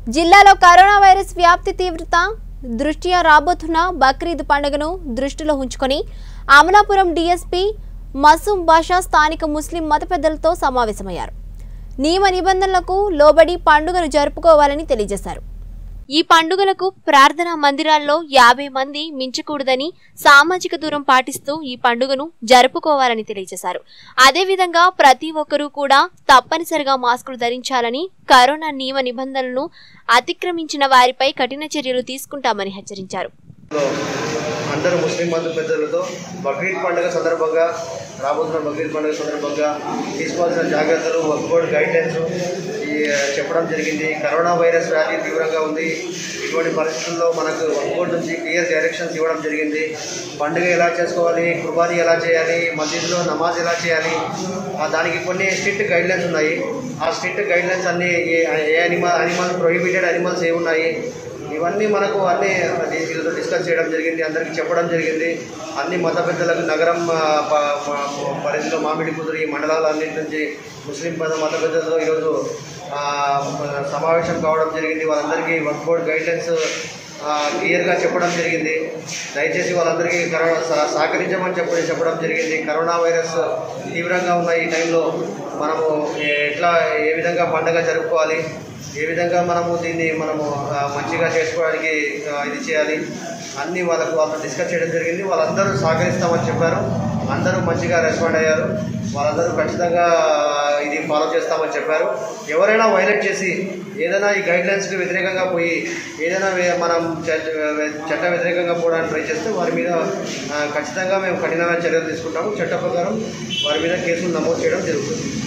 జిల్లాలో corona virus వ్యాప్తి తీవ్రత దృష్ట్యా రాబోతున్న బక్రీద్ పండుగను దృష్టిలో ఉంచుకొని అమలాపురం డీఎస్పీ మసూం బాషా స్థానిక ముస్లిం మత పెద్దలతో సమావేశమయ్యారు నియమ నిబంధనలకు లోబడి పండుగను జరుపుకోవాలని తెలియజేశారు ఈ పండుగలకు ప్రార్థనా మందిరాల్లో యాభై మంది మించకూడదని సామాజిక దూరం పాటిస్తూ ఈ పండుగను జరుపుకోవాలని తెలియజేశారు అదేవిధంగా ప్రతి ఒక్కరూ కూడా తప్పనిసరిగా మాస్కులు ధరించాలని కరోనా నియమ నిబంధనలను అతిక్రమించిన వారిపై కఠిన చర్యలు తీసుకుంటామని హెచ్చరించారు లో అందరూ ముస్లిం బంధు పెద్దలతో బక్రీద్ పండుగ సందర్భంగా రాబోతున్న బక్రీద్ పండుగ సందర్భంగా తీసుకోవాల్సిన జాగ్రత్తలు వర్క్ గైడ్ లైన్స్ ఈ చెప్పడం జరిగింది కరోనా వైరస్ వ్యాధి తీవ్రంగా ఉంది ఇటువంటి పరిస్థితుల్లో మనకు వర్క్ నుంచి క్లియర్ డైరెక్షన్స్ ఇవ్వడం జరిగింది పండుగ ఎలా చేసుకోవాలి కుర్బానీ ఎలా చేయాలి మసీదులో నమాజ్ ఎలా చేయాలి ఆ దానికి కొన్ని స్ట్రిక్ట్ గైడ్ లైన్స్ ఉన్నాయి ఆ స్ట్రిక్ట్ గైడ్ లైన్స్ అన్ని ఏ ఏ అనిమల్ అనిమల్ ప్రొహిబిటెడ్ అనిమల్స్ ఏ ఉన్నాయి ఇవన్నీ మనకు అన్ని వీళ్ళతో డిస్కస్ చేయడం జరిగింది అందరికీ చెప్పడం జరిగింది అన్ని మత పెద్దలకు నగరం ఆ, ప- ప- పరిధిలో మామిడి కుదురు ఈ మండలాలన్నింటి నుంచి ముస్లిం మత మత పెద్దలతో ఈరోజు ఆ, సమావేశం కావడం జరిగింది వాళ్ళందరికీ వర్క్ బోర్డ్ గైడ్లైన్స్ క్లియర్గా చెప్పడం జరిగింది దయచేసి వాళ్ళందరికీ కరోనా సహ- సహకరించమని చెప్పి చెప్పడం జరిగింది కరోనా వైరస్ తీవ్రంగా ఉన్న ఈ టైంలో మనము ఎట్లా ఏ విధంగా పండుగ జరుపుకోవాలి ఏ విధంగా మనము దీన్ని మనము ఆ, మంచిగా చేసుకోవడానికి ఆ, ఇది చేయాలి అన్నీ వాళ్ళకు వాళ్ళతో డిస్కస్ చేయడం జరిగింది వాళ్ళందరూ సహకరిస్తామని చెప్పారు అందరూ మంచిగా రెస్పాండ్ అయ్యారు వాళ్ళందరూ ఖచ్చితంగా ఆ, ఇది ఫాలో చేస్తామని చెప్పారు ఎవరైనా వైలేట్ చేసి ఏదైనా ఈ గైడ్ లైన్స్కి వ్యతిరేకంగా పోయి ఏదైనా వే- మనం చట్ట చట్ట వ్యతిరేకంగా పోవడానికి ట్రై చేస్తే వారి మీద ఆ, ఖచ్చితంగా మేము కఠినమైన చర్యలు తీసుకుంటాము చట్ట ప్రకారం వారి మీద కేసులు నమోదు చేయడం జరుగుతుంది